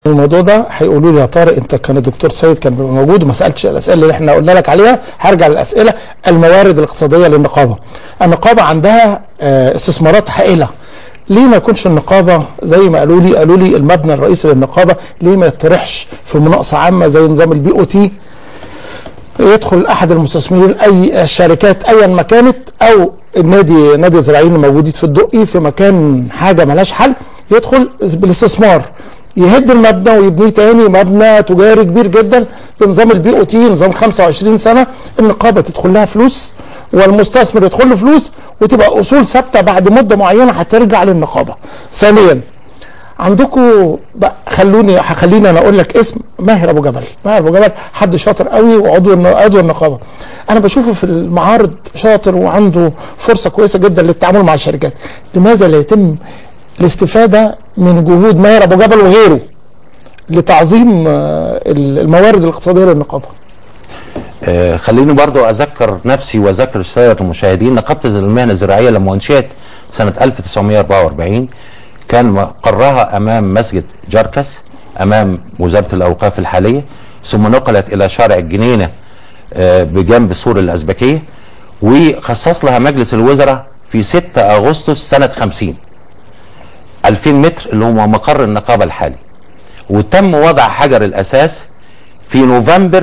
الموضوع ده هيقولوا لي يا طارق انت كان الدكتور سيد كان بيبقى موجود وما سالتش الاسئله اللي احنا قلنا لك عليها هرجع للاسئله الموارد الاقتصاديه للنقابه. النقابه عندها آه، استثمارات هائله. ليه ما يكونش النقابه زي ما قالوا لي قالوا لي المبنى الرئيسي للنقابه ليه ما يطرحش في مناقصه عامه زي نظام البي او تي يدخل احد المستثمرين اي الشركات ايا ما كانت او النادي نادي الزراعيين الموجودين في الدقي في مكان حاجه ملهاش حل يدخل بالاستثمار يهد المبنى ويبنيه تاني مبنى تجاري كبير جدا بنظام البي او تي نظام 25 سنه النقابه تدخل لها فلوس والمستثمر يدخل له فلوس وتبقى اصول ثابته بعد مده معينه هترجع للنقابه. ثانيا عندكم بقى خلوني هخليني انا اقول لك اسم ماهر ابو جبل ماهر ابو جبل حد شاطر قوي وعضو الن- عضو النقابه انا بشوفه في المعارض شاطر وعنده فرصه كويسه جدا للتعامل مع الشركات لماذا لا يتم الاستفاده من جهود ماهر ابو جبل وغيره لتعظيم آه، الموارد الاقتصاديه للنقابه آه، خليني برضو اذكر نفسي واذكر الساده المشاهدين نقابه المهنه الزراعيه لما انشئت سنه 1944 كان مقرها امام مسجد جركس امام وزاره الاوقاف الحاليه ثم نقلت الى شارع الجنينه آه، بجنب سور الازبكيه وخصص لها مجلس الوزراء في 6 اغسطس سنه 50 2000 متر اللي هو مقر النقابه الحالي وتم وضع حجر الاساس في نوفمبر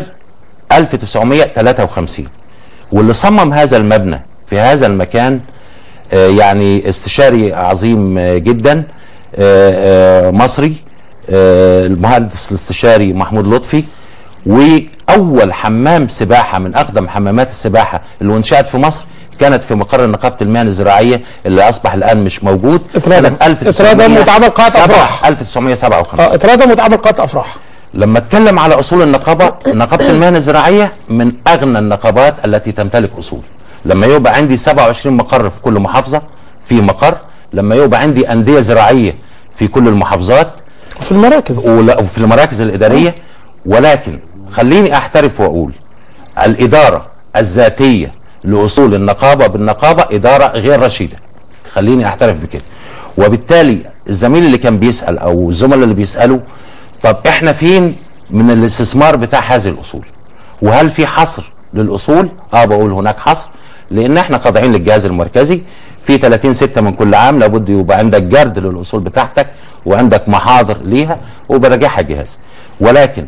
1953 واللي صمم هذا المبنى في هذا المكان آه، يعني استشاري عظيم آه، جدا آه، آه، مصري آه، المهندس الاستشاري محمود لطفي واول حمام سباحه من اقدم حمامات السباحه اللي انشات في مصر كانت في مقر نقابه المهن الزراعيه اللي اصبح الان مش موجود اتردم. سنة اتردم واتعمل قاعة أفراح. 1957 اه اتردم واتعمل قطع افراح لما اتكلم على اصول النقابه نقابه المهن الزراعيه من اغنى النقابات التي تمتلك اصول لما يبقى عندي 27 مقر في كل محافظه في مقر لما يبقى عندي انديه زراعيه في كل المحافظات في المراكز ولا- وفي المراكز الاداريه ولكن خليني احترف واقول الاداره الذاتيه لاصول النقابه بالنقابه اداره غير رشيده خليني احترف بكده وبالتالي الزميل اللي كان بيسال او الزملاء اللي بيسالوا طب احنا فين من الاستثمار بتاع هذه الاصول وهل في حصر للاصول اه بقول هناك حصر لان احنا خاضعين للجهاز المركزي في 30 6 من كل عام لابد يبقى عندك جرد للاصول بتاعتك وعندك محاضر ليها وبراجعها الجهاز ولكن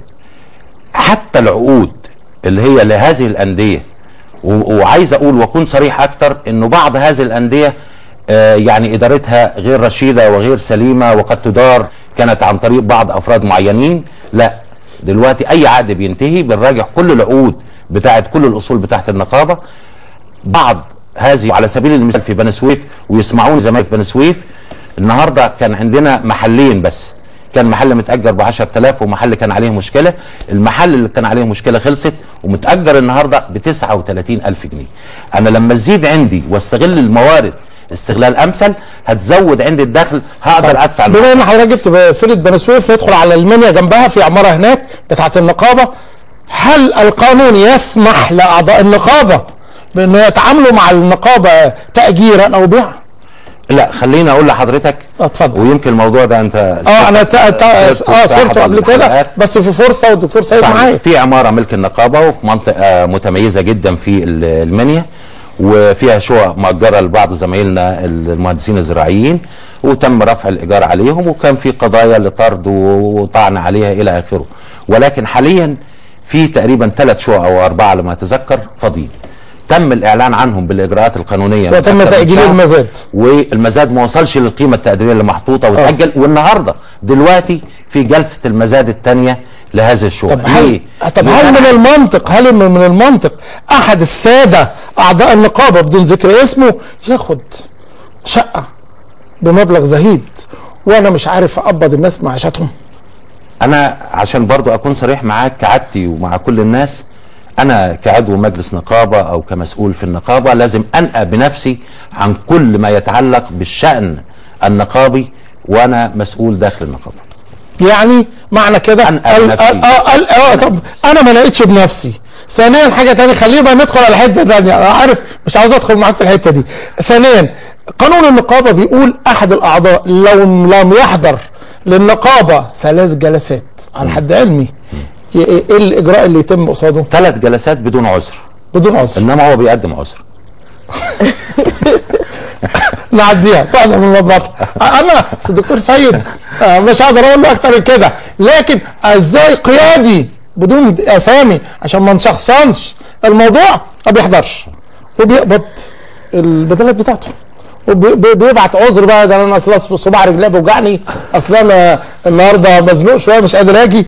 حتى العقود اللي هي لهذه الانديه و- وعايز اقول واكون صريح اكتر انه بعض هذه الانديه آه، يعني ادارتها غير رشيده وغير سليمه وقد تدار كانت عن طريق بعض افراد معينين لا دلوقتي اي عقد بينتهي بنراجع كل العقود بتاعت كل الاصول بتاعت النقابه بعض هذه على سبيل المثال في بني سويف ويسمعوني زمان في بني سويف النهارده كان عندنا محلين بس كان محل متاجر ب 10000 ومحل كان عليه مشكله المحل اللي كان عليه مشكله خلصت ومتاجر النهارده ب 39000 جنيه انا لما تزيد عندي واستغل الموارد استغلال امثل هتزود عندي الدخل هقدر ادفع المحل. بما ان حضرتك جبت سيره بني سويف ندخل على المنيا جنبها في عماره هناك بتاعه النقابه هل القانون يسمح لاعضاء النقابه بانه يتعاملوا مع النقابه تاجيرا او بيعا؟ لا خليني اقول لحضرتك اتفضل ويمكن الموضوع ده انت اه انا تا تا سيرته اه في أحد صرته قبل كده الحلقات. بس في فرصه والدكتور سيد صحيح. معايا في عماره ملك النقابه وفي منطقه متميزه جدا في ال- المنيا وفيها شقق مأجرة لبعض زمايلنا المهندسين الزراعيين وتم رفع الإيجار عليهم وكان في قضايا لطرد وطعن عليها إلى آخره ولكن حاليا في تقريبا ثلاث شقق أو أربعة لما أتذكر فاضيين تم الإعلان عنهم بالإجراءات القانونية من وتم أكثر من تاجيل شهر. المزاد والمزاد ما وصلش للقيمه التقديريه اللي محطوطه وتاجل والنهارده دلوقتي في جلسه المزاد الثانيه لهذه الشقق طب هل طب هل من المنطق هل من من المنطق احد الساده اعضاء النقابه بدون ذكر اسمه ياخد شقه بمبلغ زهيد وانا مش عارف اقبض الناس معاشاتهم انا عشان برضو اكون صريح معاك كعادتي ومع كل الناس انا كعضو مجلس نقابه او كمسؤول في النقابه لازم انأى بنفسي عن كل ما يتعلق بالشأن النقابي وانا مسؤول داخل النقابه يعني معنى كده أنقى قال- بنفسي. قال- اه قال- اه طب انا ما لقيتش بنفسي ثانيا حاجه تانية خلينا بقى ندخل على الحته الثانيه انا عارف مش عاوز ادخل معاك في الحته دي ثانيا قانون النقابه بيقول احد الاعضاء لو لم يحضر للنقابه ثلاث جلسات على حد علمي ي- ايه الاجراء اللي يتم قصاده ثلاث جلسات بدون عذر بدون عذر انما هو بيقدم عذر نعديها تحذف من المضبط انا بس الدكتور سيد آه، مش هقدر اقول له اكتر من كده لكن ازاي قيادي بدون اسامي عشان ما نشخصنش الموضوع ما بيحضرش وبيقبض البدلات بتاعته وبيبعت عذر بقى ده انا اصل صباع رجلي بيوجعني اصل انا النهارده مزنوق شويه مش قادر اجي